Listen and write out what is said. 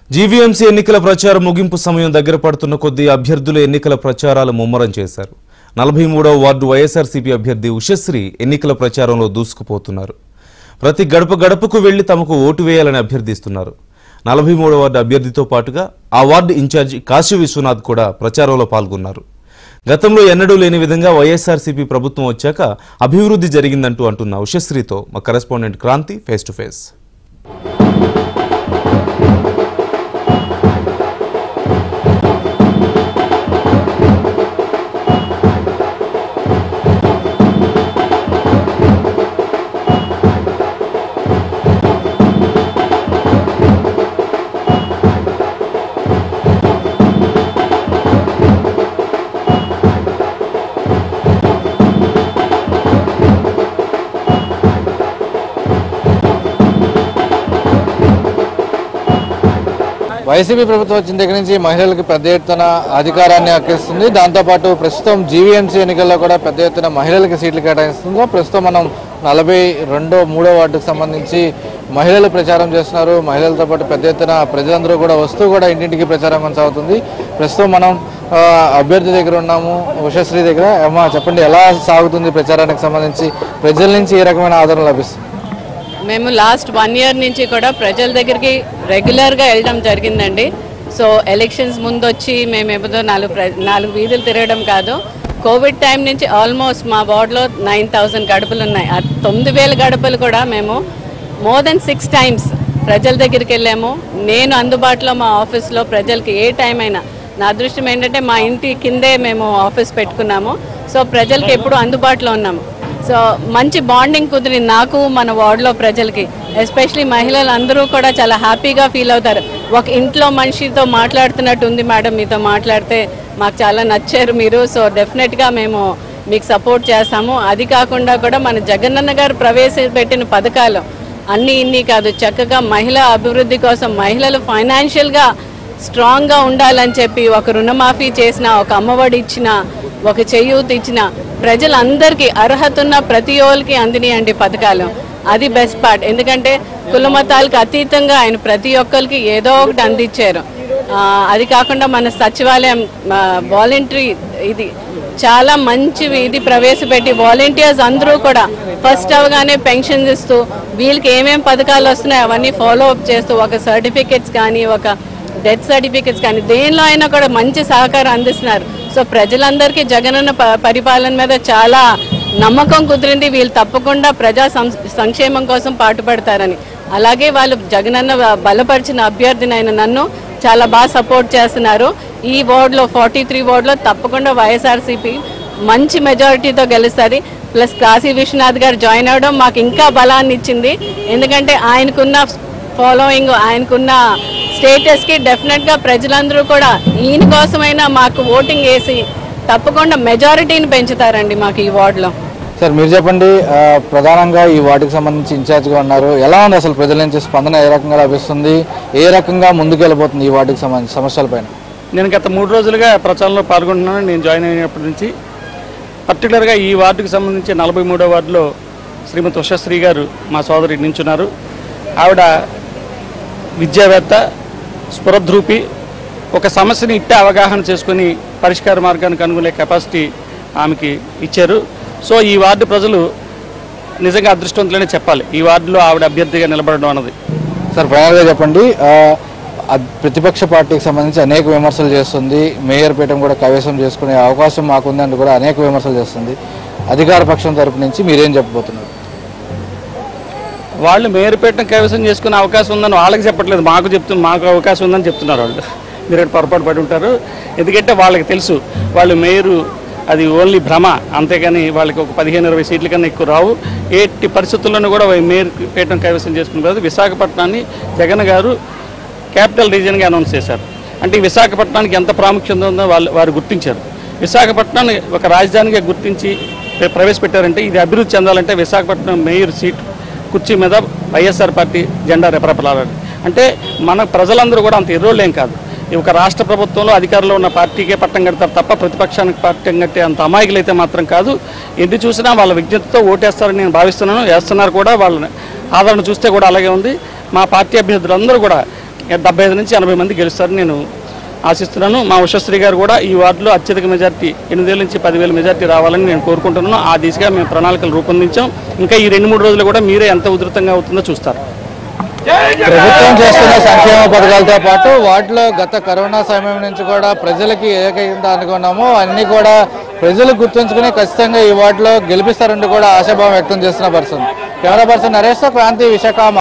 GVMC ఎన్నికల ప్రచారం ముగింపు సమయం దగ్గర పడుతున్న కొద్దీ అభ్యర్థులు ఎన్నికల ప్రచారాలు ముమ్మరం చేశారు నలభై మూడవ వార్డు వైఎస్ఆర్సీపీ అభ్యర్థి ఉషశ్రీ ఎన్నికల ప్రచారంలో దూసుకుపోతున్నారు ప్రతి గడప గడపకు వెళ్లి తమకు ఓటు వేయాలని అభ్యర్థిస్తున్నారు నలభై మూడవ వార్డు అభ్యర్థితో పాటుగా ఆ వార్డు ఇన్ఛార్జి కాశీ విశ్వనాథ్ కూడా ప్రచారంలో పాల్గొన్నారు గతంలో ఎన్నడూ లేని విధంగా వైఎస్ఆర్సీపీ ప్రభుత్వం వచ్చాక అభివృద్ధి జరిగిందంటూ అంటున్న ఉషశ్రీతో మా correspondent Kranthi face to face YCP ప్రభుత్వం వచ్చిన దగ్గర నుంచి మహిళలకు పెద్ద ఎత్తున అధికారాన్ని అక్కిస్తుంది దాంతోపాటు ప్రస్తుతం జీవీఎంసీ ఎన్నికల్లో కూడా పెద్ద ఎత్తున మహిళలకు సీట్లు కేటాయిస్తుంది ప్రస్తుతం మనం నలభై రెండో మూడో వార్డుకు సంబంధించి మహిళలు ప్రచారం చేస్తున్నారు మహిళలతో పాటు పెద్ద ఎత్తున ప్రజలందరూ కూడా వస్తూ కూడా ఇంటింటికి ప్రచారం కొనసాగుతుంది ప్రస్తుతం మనం ఆ, అభ్యర్థి దగ్గర ఉన్నాము ఉషశ్రీ దగ్గర అమ్మా చెప్పండి ఎలా సాగుతుంది ప్రచారానికి సంబంధించి ప్రజల నుంచి ఏ రకమైన ఆదరణ లభిస్తుంది మేము లాస్ట్ వన్ ఇయర్ నుంచి కూడా ప్రజల దగ్గరికి రెగ్యులర్గా వెళ్ళడం జరిగిందండి సో ఎలక్షన్స్ ముందు వచ్చి మేము ఏదో నాలుగు ప్ర- నాలుగు వీధులు తిరగడం కాదు కోవిడ్ టైం నుంచి ఆల్మోస్ట్ మా వార్డులో నైన్ థౌజండ్ గడపలు ఉన్నాయి ఆ తొమ్మిది వేల గడపలు కూడా మేము మోర్ దెన్ సిక్స్ టైమ్స్ ప్రజల దగ్గరికి వెళ్ళాము నేను అందుబాటులో మా ఆఫీస్లో ప్రజలకి ఏ టైం అయినా నా అదృష్టం ఏంటంటే మా ఇంటి కిందే మేము ఆఫీస్ పెట్టుకున్నాము సో ప్రజలకి ఎప్పుడు అందుబాటులో ఉన్నాము సో మంచి బాండింగ్ కుదిరింది నాకు మన వార్డులో ప్రజలకి ఎస్పెషలీ మహిళలు అందరూ కూడా చాలా హ్యాపీగా ఫీల్ అవుతారు ఒక ఇంట్లో మనిషితో మాట్లాడుతున్నట్టు ఉంది మేడం మీతో మాట్లాడితే మాకు చాలా నచ్చారు మీరు సో డెఫినెట్గా మేము మీకు సపోర్ట్ చేస్తాము అది కాకుండా కూడా మన జగనన్న గారు ప్రవేశపెట్టిన పథకాలు అన్నీ ఇన్ని కాదు చక్కగా మహిళా అభివృద్ధి కోసం మహిళలు ఫైనాన్షియల్గా స్ట్రాంగ్గా ఉండాలని చెప్పి ఒక రుణమాఫీ చేసిన ఒక అమ్మఒడి ఇచ్చిన ఒక చేయూత ఇచ్చిన ప్రజలందరికీ అర్హత ఉన్న ప్రతి ఒక్కరికి అందినాయండి పథకాలు అది బెస్ట్ పార్ట్ ఎందుకంటే కుల మతాలకు అతీతంగా ఆయన ప్రతి ఒక్కరికి ఏదో ఒకటి అందించారు ఆ, అది కాకుండా మన సచివాలయం వాలంటరీ ఇది చాలా మంచి ఇది ప్రవేశపెట్టి వాలంటీర్స్ అందరూ కూడా ఫస్ట్ అవగానే పెన్షన్స్ ఇస్తూ వీళ్ళకి ఏమేం పథకాలు వస్తున్నాయి అవన్నీ ఫాలో అప్ చేస్తూ ఒక సర్టిఫికెట్స్ కానీ ఒక డెత్ సర్టిఫికెట్స్ కానీ దేనిలో అయినా కూడా మంచి సహకారం అందిస్తున్నారు సో ప్రజలందరికీ జగనన్న ప- పరిపాలన మీద చాలా నమ్మకం కుదిరింది వీళ్ళు తప్పకుండా ప్రజా సం- సంక్షేమం కోసం పాటుపడతారని అలాగే వాళ్ళు జగనన్న బలపరిచిన అభ్యర్థినైన నన్ను చాలా బాగా సపోర్ట్ చేస్తున్నారు ఈ వార్డులో ఫార్టీ త్రీ వార్డులో తప్పకుండా వైఎస్ఆర్సీపీ మంచి మెజారిటీతో గెలుస్తుంది ప్లస్ కాశీ విశ్వనాథ్ గారు జాయిన్ అవడం మాకు ఇంకా బలాన్ని ఇచ్చింది ఎందుకంటే ఆయనకున్న ఫాలోయింగ్ ఆయనకున్న స్టేటస్కి డెఫినెట్గా ప్రజలందరూ కూడా ఈయన కోసమైనా మాకు ఓటింగ్ వేసి తప్పకుండా మెజారిటీని పెంచుతారండి మాకు ఈ వార్డులో సార్ మీరు చెప్పండి ఆ, ప్రధానంగా ఈ వార్డుకి సంబంధించి ఇన్ఛార్జ్గా ఉన్నారు ఎలా ఉంది అసలు ప్రజల నుంచి స్పందన ఏ రకంగా లభిస్తుంది ఏ రకంగా ముందుకు వెళ్ళబోతుంది ఈ వార్డుకి సంబంధించి సమస్యలపైన నేను గత మూడు రోజులుగా ప్రచారంలో పాల్గొంటున్నాను నేను జాయిన్ అయినప్పటి నుంచి పర్టికులర్గా ఈ వార్డుకి సంబంధించి నలభై మూడో వార్డులో శ్రీమతి ఉషశ్రీ గారు మా సోదరి నించున్నారు ఆవిడ విద్యావేత్త స్ఫురద్రూపి ఒక సమస్యని ఇట్టే అవగాహన చేసుకొని పరిష్కార మార్గానికి అనుకునే కెపాసిటీ ఆమెకి ఇచ్చారు సో ఈ వార్డు ప్రజలు నిజంగా అదృష్టవంతులనే చెప్పాలి ఈ వార్డులో ఆవిడ అభ్యర్థిగా నిలబడడం అన్నది సార్ ఫైనల్గా చెప్పండి ఆ, అద్- ప్రతిపక్ష పార్టీకి సంబంధించి అనేక విమర్శలు చేస్తుంది మేయర్ పీఠం కూడా కైవసం చేసుకునే అవకాశం మాకుందని కూడా అనేక విమర్శలు చేస్తుంది అధికార పక్షం తరపు నుంచి మీరేం చెప్పబోతున్నారు వాళ్ళు మేరుపేటను కైవసం చేసుకునే అవకాశం ఉందని వాళ్ళకి చెప్పట్లేదు మాకు చెప్తు మాకు అవకాశం ఉందని చెప్తున్నారు వాళ్ళు మీరు అటు పొరపాటు పడి ఉంటారు ఎందుకంటే వాళ్ళకి తెలుసు వాళ్ళు మేయరు అది ఓన్లీ భ్రమ అంతేగాని వాళ్ళకి ఒక పదిహేను ఇరవై సీట్ల కన్నా ఎక్కువ రావు ఎట్టి పరిస్థితుల్లోనూ కూడా మేయర్ పీఠం కైవసం చేసుకున్న తర్వాత విశాఖపట్నాన్ని జగన్ గారు క్యాపిటల్ రీజియన్గా అనౌన్స్ చేశారు అంటే ఈ విశాఖపట్నానికి ఎంత ప్రాముఖ్యత ఉందో వాళ్ళు వారు గుర్తించారు విశాఖపట్నాన్ని ఒక రాజధానిగా గుర్తించి ప్ర- ప్రవేశపెట్టారంటే ఇది అభివృద్ధి చెందాలంటే విశాఖపట్నం మేయర్ సీట్ కుర్చీ మీద వైఎస్ఆర్ పార్టీ జెండా రెపరెపలాడాలి అంటే మన ప్రజలందరూ కూడా అంత ఎర్రోళ్ళేం కాదు ఈ ఒక రాష్ట్ర ప్రభుత్వంలో అధికారంలో ఉన్న పార్టీకే పట్టం కడతారు తప్ప ప్రతిపక్షానికి పట్టం కట్టే అంత అమాయకులు అయితే మాత్రం కాదు ఎన్ని చూసినా వాళ్ళ విజ్ఞతతో ఓటేస్తారని నేను భావిస్తున్నాను వేస్తున్నారు కూడా వాళ్ళని ఆదరణ చూస్తే కూడా అలాగే ఉంది మా పార్టీ అభ్యర్థులందరూ కూడా డెబ్బై ఐదు నుంచి ఎనభై మంది గెలుస్తారని నేను ఆశిస్తున్నాను మా ఉషశ్రీ గారు కూడా ఈ వార్డులో అత్యధిక మెజార్టీ ఎనిమిది నుంచి పదివేల మెజార్టీ రావాలని నేను కోరుకుంటున్నాను ఆ దిశగా మేము ప్రణాళికలు రూపొందించాం ఇంకా ఈ రెండు మూడు రోజులు కూడా మీరే ఎంత ఉధృతంగా అవుతుందో చూస్తారు ప్రభుత్వం చేస్తున్న సంక్షేమ పథకాలతో పాటు వాటిలో గత కరోనా సమయం నుంచి కూడా ప్రజలకి ఏకైందా అనుకున్నామో అన్ని కూడా ప్రజలు గుర్తుంచుకుని ఖచ్చితంగా ఈ వార్డులో గెలిపిస్తారని కూడా ఆశాభావం వ్యక్తం చేస్తున్న person camera person Naresh Kranthi Visakha